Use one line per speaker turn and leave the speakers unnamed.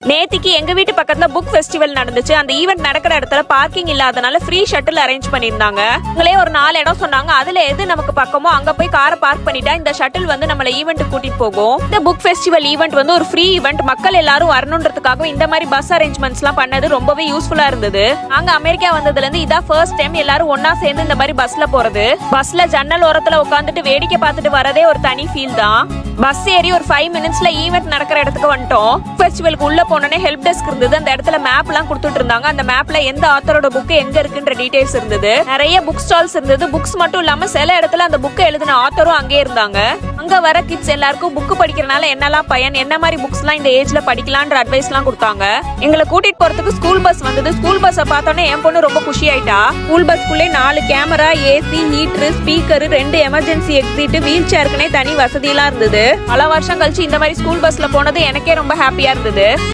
நேத்திக்கு எங்க வீட்டு பக்கத்துல புக் ஃபெஸ்டிவல் நடந்துச்சு அந்த ஈவெண்ட் நடக்கிற இடத்துல பார்க்கிங் இல்லாதனால ஃப்ரீ ஷட்டில் அரேஞ்ச் பண்ணிருந்தாங்க உங்களே ஒரு நாலு இடம் சொன்னாங்க அதுல எது நமக்கு பக்கமோ அங்க போய் காரை பார்க் பண்ணிட்டா இந்த ஷட்டில் வந்து நம்மள ஈவெண்ட் கூட்டிட்டு போகும் இந்த புக் ஃபெஸ்டிவல் ஈவெண்ட் வந்து ஒரு ஃப்ரீ ஈவெண்ட் மக்கள் எல்லாரும் வரணுன்றதுக்காக இந்த மாதிரி பஸ் அரேஞ்ச்மெண்ட்ஸ் எல்லாம் பண்ணது ரொம்பவே யூஸ்ஃபுல்லா இருந்தது நாங்க அமெரிக்கா வந்ததுல இருந்து இதான் ஃபர்ஸ்ட் டைம் எல்லாரும் ஒன்னா சேர்ந்து இந்த மாதிரி பஸ்ல போறது பஸ்ல ஜன்னல் ஓரத்துல உட்காந்துட்டு வேடிக்கை பார்த்துட்டு வரதே ஒரு தனி ஃபீல் தான் பஸ் ஏறி ஒரு ஃபைவ் மினிட்ஸ்ல ஈவெண்ட் நடக்கிற இடத்துக்கு வந்துட்டோம் ஃபெஸ்டிவலுக்கு உள்ள போனோடனே ஹெல்ப் டெஸ்க் இருந்தது அந்த இடத்துல மேப் எல்லாம் கொடுத்துட்டு இருந்தாங்க அந்த மேப்ல எந்த ஆத்தரோட புக் எங்க இருக்குன்ற டீடைல்ஸ் இருந்தது நிறைய புக் ஸ்டால்ஸ் இருந்தது புக்ஸ் மட்டும் இல்லாம சில இடத்துல அந்த புக்கை எழுதின ஆத்தரும் அங்கே இருந்தாங்க அங்க வர கிட்ஸ் எல்லாருக்கும் புக் படிக்கிறனால என்னெல்லாம் பயன் என்ன மாதிரி புக்ஸ் எல்லாம் இந்த ஏஜ்ல படிக்கலான்ற அட்வைஸ் எல்லாம் கொடுத்தாங்க எங்களை கூட்டிட்டு போறதுக்கு ஸ்கூல் பஸ் வந்தது ஸ்கூல் பஸ்ஸை பார்த்தோன்னே என் பொண்ணு ரொம்ப குஷி ஆயிட்டா ஸ்கூல் பஸ்க்குள்ளே நாலு கேமரா ஏசி ஹீட்டர் ஸ்பீக்கர் ரெண்டு எமர்ஜென்சி எக்ஸிட் வீல் சேருக்குனே தனி வசதி எல்லாம் இருந்தது பல வருஷம் கழிச்சு இந்த மாதிரி ஸ்கூல் பஸ்ல போனது எனக்கே ரொம்ப ஹாப்பியா இருந்தது